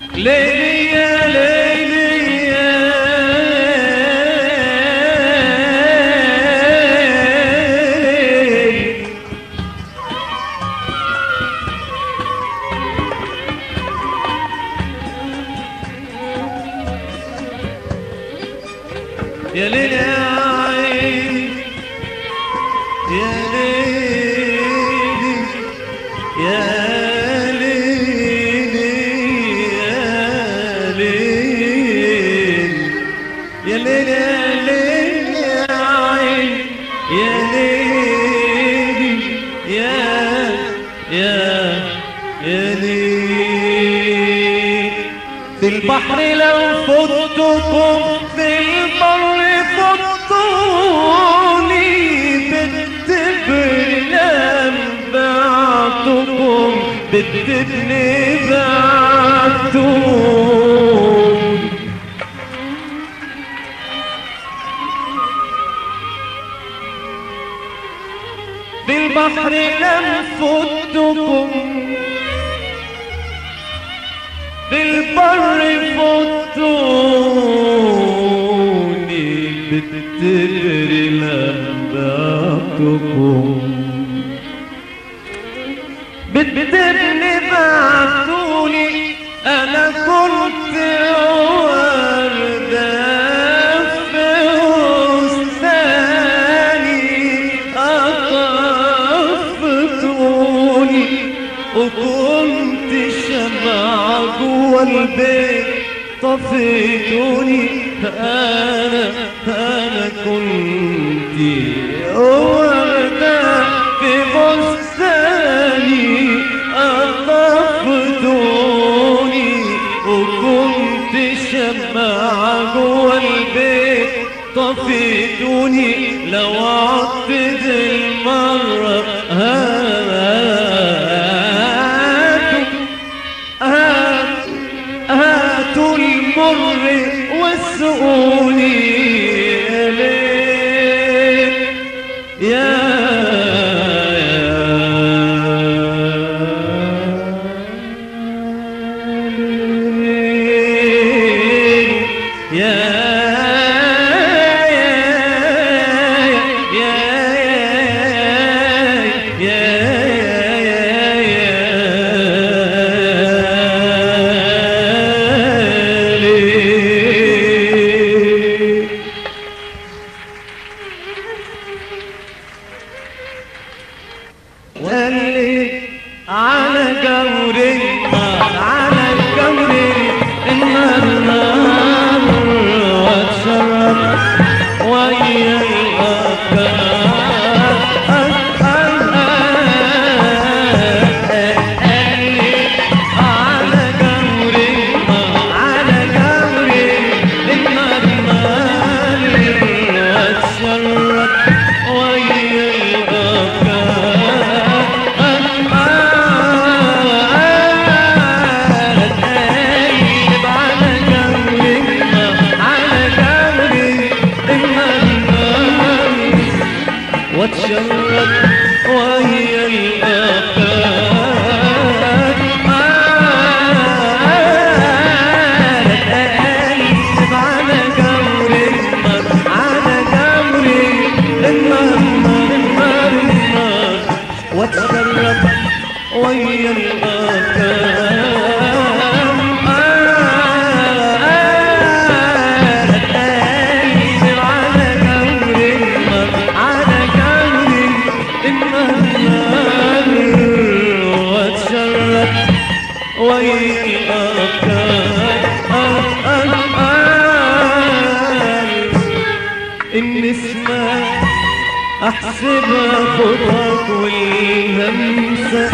ليلي يا ليلي يا ليلي يا ليل يا عيني يا ليل يا ليل يا ليل يا ليل يا ليل يا عيني يا ليل يا يا يا ليل في البحر لو فتكم في البر فتوني بالتبر لم بعتكم بالتبن بعتوني في البحر لم فتكم بالبر فتوني بالتبر لبعتكم بالتبر بعتوني انا كنت وردة في وسطاني أطفتوني وكنت شمعة جوا البيت طفيتوني أنا أنا كنت وردة في بستاني أطفتوني وكنت شمعة جوا البيت طفيتوني لو عدت المرة هاتوا هاتوا هاتوا المر واسقوني ليه يا يا وقال لي على جور النار على جور النار نار واتشرف ويا الأفكار قال لي على جور النار على جور النار نار واتشرف ويا واتشرب وهي الأفكار قلب على جمر النار على جمر النار النار النار النار واتشرب وهي النسمة أحسبها خطاك والهمسة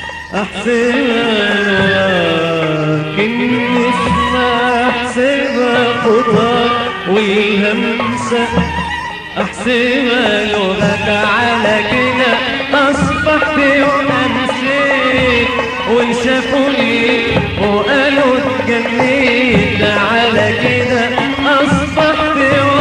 أحسبها النسمة أحسبها خطاك والهمسة أحسبها لغك على كده أصبحت وأمسيت وانشافوني وقالوا اتجنيت على كده أصبحت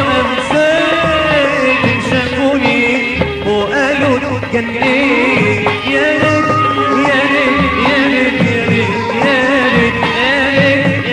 وأمسيت انشافوني وقالوا اتجنيت يا ريت يا ريت يا ريت يا ريت يا ريت يا ريت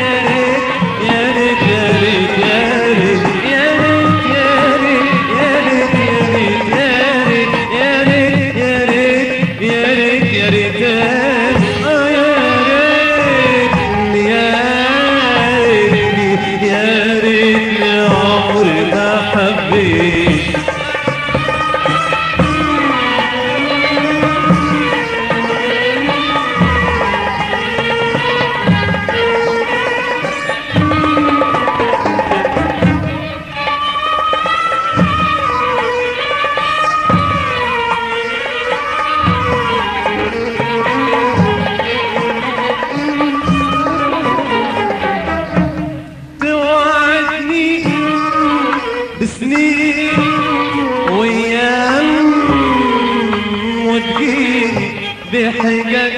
وتجيني بحجج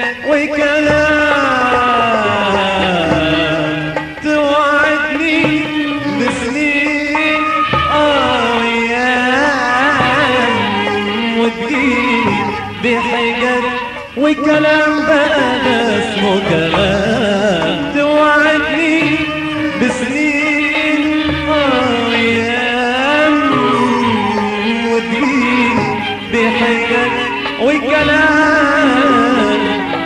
وكلام توعدني بسنين اه وأيام وتجيني بحجج وكلام بقى ده اسمه كلام توعدني بسنين اه وأيام وتجيني بحجج وكلام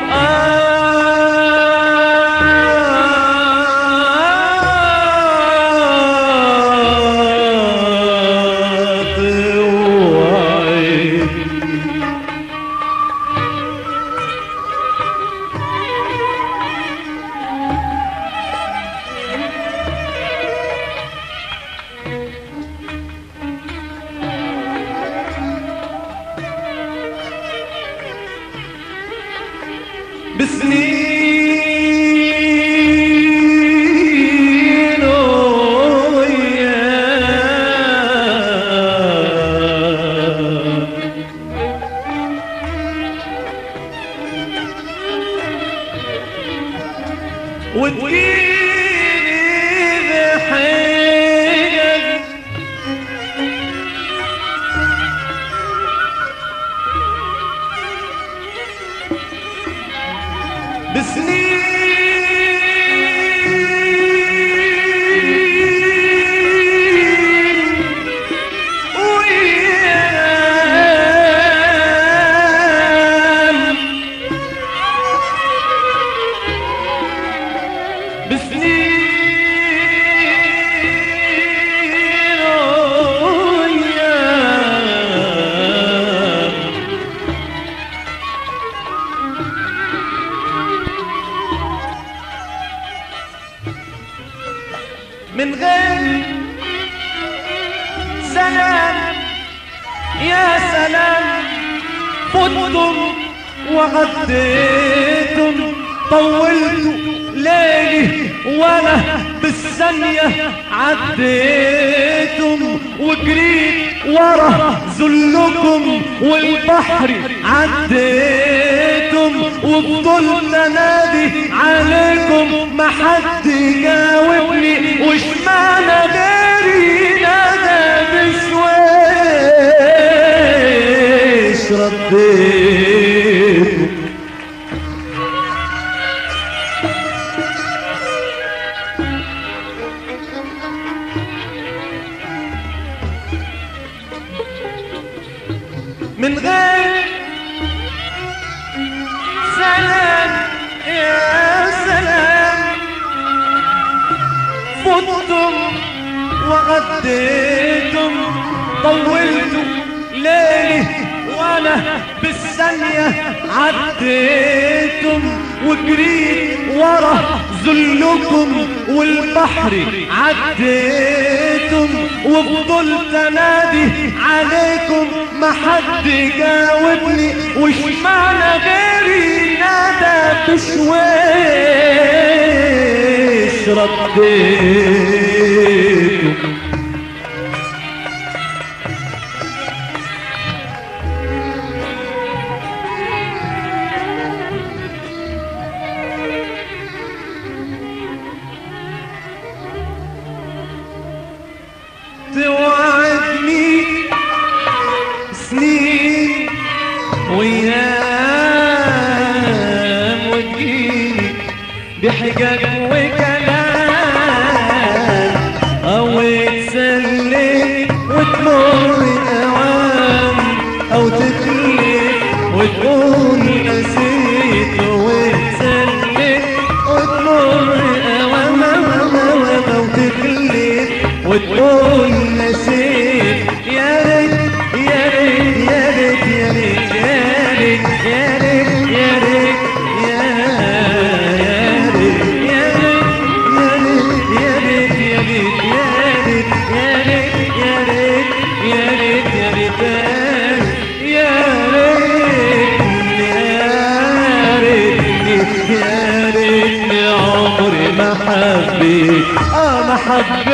آه توعدني بسنين وياه وتجيني بحجج بسنين وأيام بسنين وأيام من غير سلام يا سلام فتم وغديتم طولت ليلي وانا بالثانية عديتم وجريت ورا ذلكم والبحر عديتم وفضلت انادي عليكم ما حد جاوبني وش معنى غيري نادى بشويش رديت من غير سلام يا سلام فتم وغديتم طولتم ليلي وانا بالثانية عديتم وجريت ورا ذلكم والبحر عديتم وفضلت انادي عليكم ما حد جاوبني وش معنى غيري نادى بشويش رديتم توعدني سنين ويام وتجيني بحجج وكلام او تسلي وتمر اوام او تتلف وتقول نسيت وتسلي وتمر اوام او تتلف وتقول نسيت يا ريت يا ريت يا ريت يا ريت يا ريت يا ريت يا ريت يا يا ريت يا ريت يا ريت يا ريت يا ريت يا ريت يا ريت يا ريت يا ريت يا ريت يا ريتني عمري ما حبيت اه ما حبيت